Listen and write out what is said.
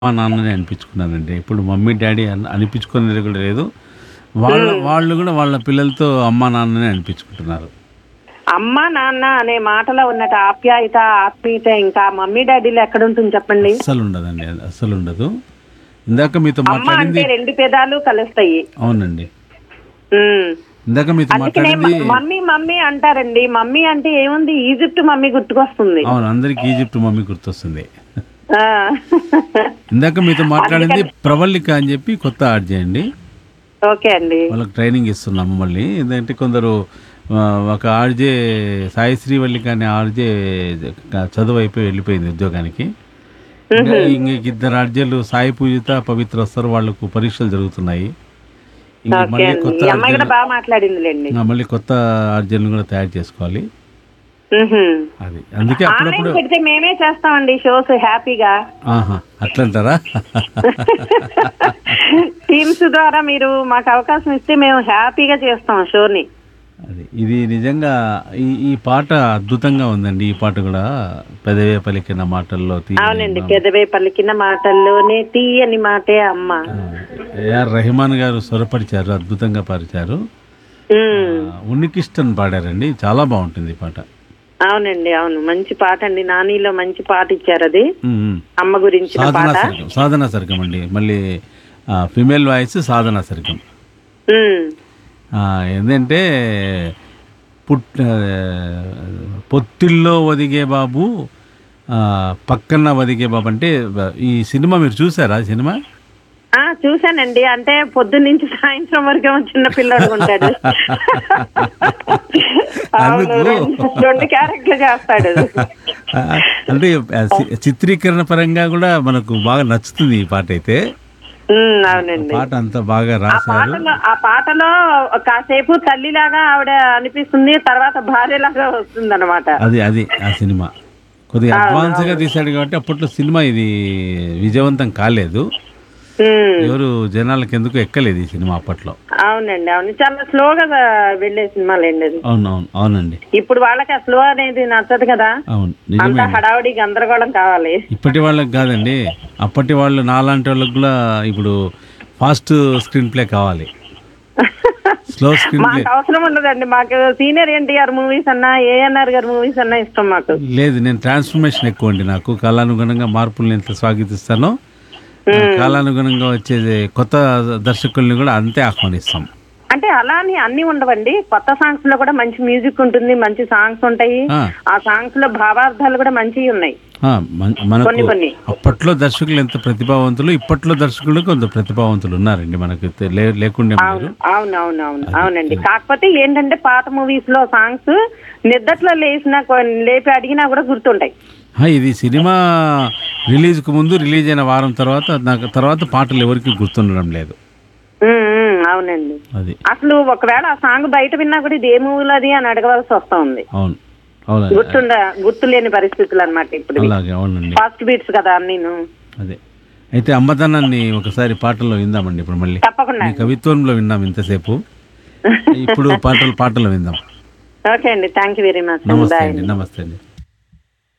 మా నాన్ననే అనిపించుకున్నానండి ఇప్పుడు mummy daddy అని అనిపించుకునేది కూడా లేదు వాళ్ళ వాళ్ళు కూడా వాళ్ళ పిల్లలతో అమ్మ నాన్ననే అనిపించుకుంటున్నారు అమ్మ నాన్న అనే మాటలో ఉన్నట్టు ఆప్యాయత ఆత్మీయత ఇంకా మమ్మీ డాడీలో ఎక్కడ ఉంటుంది చెప్పండి అస్సలు ఉండదండి అది అస్సలు ఉండదు ఇందాక మీతో అమ్మ మాట్లాడింది అంటే రెండు పెదాలు కలుస్తాయి అవునండి ఉమ్. ఇందాక మీతో అందుకనే మాట్లాడింది మమ్మీ మమ్మీ అంటారండి మమ్మీ అంటే ఏముంది ఈజిప్ట్ మమ్మీ గుర్తుకొస్తుంది అవును అందరికి ఈజిప్ట్ మమ్మీ గుర్తొస్తుంది ఆ. ఇందాక మీతో మాట్లాడింది ప్రవల్లిక అని చెప్పి కొత్త యాడ్ చేయండి ఓకే అండి వాళ్ళకి ట్రైనింగ్ ఇస్తున్నాము మళ్ళీ ఎందుకంటే కొందరు ఆ, ఒక ఆర్జే సాయి శ్రీవల్లిక అనే ఆర్జే చదువు అయిపోయి వెళ్ళిపోయింది ఉద్యోగానికి ఇంకా ఇంక ఇద్దరు ఆర్జేలు సాయి పూజిత పవిత్ర వస్తారు వాళ్ళకు పరీక్షలు జరుగుతున్నాయి ఇంకా ఓకే మళ్ళీ అండి కొత్త ఈ అమ్మాయి కూడా ఆర్జేలు బాగా మాట్లాడిందిలేండి ఇంకా మళ్ళీ కొత్త ఆర్జేలను కూడా తయారు చేసుకోవాలి ఉహుం. అది అందుకే ఆన్లైన్ అప్పుడప్పుడు పెడితే మేమే చేస్తామండి షోస్ హ్యాపీగా ఆహా అట్లంటారా టీమ్స్ ద్వారా మీరు మాకు అవకాశం ఇస్తే మేము హ్యాపీగా చేస్తాం షోని అది ఇది నిజంగా ఈ ఈ పాట అద్భుతంగా ఉందండి ఈ పాట కూడా పెదవే పలికిన మాటల్లో తీయని అవునండి పెదవే పలికిన మాటల్లోనే తీయని మాటే అమ్మ ఏఆర్ రెహమాన్ గారు స్వరపరిచారు అద్భుతంగా పరిచారు ఉమ్. ఉన్నికిష్టన్ పాడారండి చాలా బాగుంటుంది ఈ పాట అవునండి అవును మంచి పాట అండి నానిలో మంచి పాట ఇచ్చారు అది ఉమ్, ఉమ్. అమ్మ గురించిన సాధనా పాట సరిగం సాధనా సరిగం అండి మళ్ళీ ఫిమేల్ వాయిస్ సాధనా సరిగం ఉమ్. ఆ, ఏంటంటే పుట్ ఆ, పొత్తిల్లో ఒదిగే బాబు ఆ, పక్కన ఒదిగే బాబు అంటే ఈ సినిమా మీరు చూసారా ఈ సినిమా ఆ చూశానండి అంటే పొద్దున్న నుంచి సాయంత్రం వరకు చిన్న పిల్లడు ఉంటాడు అవును, అందుకు- రెండు- రెండు క్యారెక్టర్ చేస్తాడు ఆ, అంటే ఆ, చి- చిత్రీకరణ పరంగా కూడా మనకు బాగా నచ్చుతుంది ఈ పాట అయితే ఉమ్, అవునండి పాట అంతా బాగా ఆ రాశారు పాటలో ఆ పాటలో కాసేపు తల్లిలాగా ఆవిడ అనిపిస్తుంది తర్వాత భార్యలాగా వస్తుంది అనమాట అది అది ఆ సినిమా కొద్దిగా అడ్వాన్స్ గా తీశాడు కాబట్టి అప్పట్లో సినిమా ఇది విజయవంతం కాలేదు ఎవరు జనాలకు ఎందుకు ఎక్కలేదు ఈ సినిమా అప్పట్లో అవునండి అవును చాలా స్లోగా వెళ్ళే సినిమాలేండి అది అవును అవును అవునండి ఇప్పుడు వాళ్ళకి ఆ స్లో అనేది నచ్చదు కదా అవును అంతా నిజమే హడావుడి గందరగోళం కావాలి ఇప్పటి వాళ్ళకి కాదండి అప్పటి వాళ్ళు నాలాంటి వాళ్ళకి కూడా ఇప్పుడు ఫాస్ట్ స్క్రీన్ ప్లే కావాలి స్లో స్క్రీన్ ప్లే మాకు అవసరం ఉండదండి మాకు సీనియర్ ఎన్టీఆర్ మూవీస్ అన్నా ఏఎన్ఆర్ గారి మూవీస్ అన్నా ఇష్టం మాకు లేదు నేను ట్రాన్స్ఫర్మేషన్ ఎక్కువ అండి నాకు కాలానుగుణంగా మార్పుల్ని ఎంత స్వాగతిస్తానో కాలానుగుణంగా వచ్చే కొత్త దర్శకుల్ని కూడా అంతే ఆహ్వానిస్తాం అంటే అలా అని అన్ని ఉండవండి కొత్త సాంగ్స్ లో కూడా మంచి మ్యూజిక్ ఉంటుంది మంచి సాంగ్స్ ఉంటాయి ఆ. ఆ సాంగ్స్ లో భావార్థాలు కూడా మంచివి ఉన్నాయి ఆ, మన- మనకు కొన్ని కొన్ని అప్పట్లో దర్శకులు ఎంత ప్రతిభావంతులు ఇప్పట్లో దర్శకులు కొంత ప్రతిభావంతులు ఉన్నారండి మనకు తె- లే- లేకుండా లేరు అవును అవును అవును అవును అవునండి కాకపోతే ఏంటంటే పాత మూవీస్ లో సాంగ్స్ నిద్దట్లో లేచిన కొ- లేపి అడిగినా కూడా గుర్తుంటాయి ఆ, ఇది సినిమా రిలీజ్కు ముందు రిలీజ్ అయిన వారం తర్వాత నాకు తర్వాత పాటలు ఎవరికి గుర్తుండడం లేదు ఉమ్, ఉమ్, అవునండి అది అసలు ఒకవేళ ఆ సాంగ్ బయట విన్నా కూడా ఇది ఏ మూవీలో అది అని అడగవలసి వస్తా ఉంది అవును అవునండి గుర్తుండ గుర్తులేని పరిస్థితులు అనమాట ఇప్పుడు ఇవి. అలాగే అవునండి ఫాస్ట్ బీట్స్ కదా నేను అదే అయితే అమ్మదనాన్ని ఒకసారి పాటల్లో విందామండి ఇప్పుడు మళ్ళీ తప్పకుండా మీ కవిత్వంలో విన్నాం ఇంతసేపు ఇప్పుడు పాటలు పాటలు విందాం ఓకే అండి థ్యాంక్ యూ వెరీ మచ్ నమస్తే బాయ్ అండి నమస్తే అండి